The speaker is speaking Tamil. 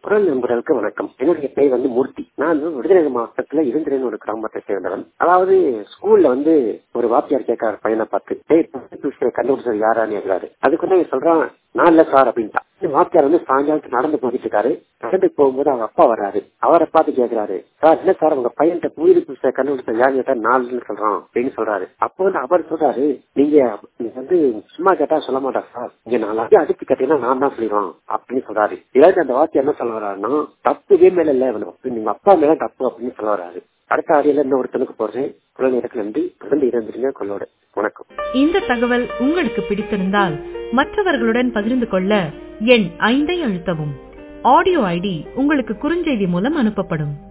குரல் நண்பர்களுக்கு வணக்கம் என்னுடைய பெயர் வந்து மூர்த்தி நான் வந்து விருதுநகர் மாவட்டத்துல இருந்திரன் ஒரு கிராமத்தை சேர்ந்தவன் அதாவது ஸ்கூல்ல வந்து ஒரு வாத்தியார் கேட்காரு பையனை பார்த்து டேய் கண்டுபிடிச்சது யாரான்னு கேட்கிறாரு அதுக்கு வந்து இவன் சொல்றான் நான் இல்ல சார் அப்படின்ட்டான் வாத்தியார் வந்து சாயங்காலத்துக்கு நடந்து போயிட்டு இருக்காரு நடந்து போகும்போது அவங்க அப்பா வர்றாரு அவரை பார்த்து கேட்கிறாரு சார் என்ன சார் உங்க பையன்கிட்ட புயல் புதுசை கண்டுபிடிச்ச யாரு கேட்டா நாலுன்னு சொல்றான் அப்படின்னு சொல்றாரு அப்போ வந்து அவர் சொல்றாரு நீங்க நீங்க வந்து சும்மா கேட்டா சொல்ல மாட்டார் சார் நீங்க நாலாவது அடிச்சு கேட்டீங்கன்னா நான் தான் சொல்லிடுவான் அப்படின்னு சொல்றாரு இல்லாட்டி அந்த வாத்தியார் என்ன சொல்ல வர்றாருன்னா தப்புவே மேல இல்ல இவனுக்கு நீங்க அப்பா மேல தப்பு அப்படின்னு சொல்ல வர்றாரு அடுத்த ஆடியில இன்னொருத்தனுக்கு போறேன் குழந்தைகளுக்கு நன்றி தொடர்ந்து இருந்துருங்க கொள்ளோட வணக்கம் இந்த தகவல் உங்களுக்கு பிடித்திருந்தால் மற்றவர்களுடன் பகிர்ந்து கொள்ள எண் ஐந்தை அழுத்தவும் ஆடியோ ஐடி உங்களுக்கு குறுஞ்செய்தி மூலம் அனுப்பப்படும்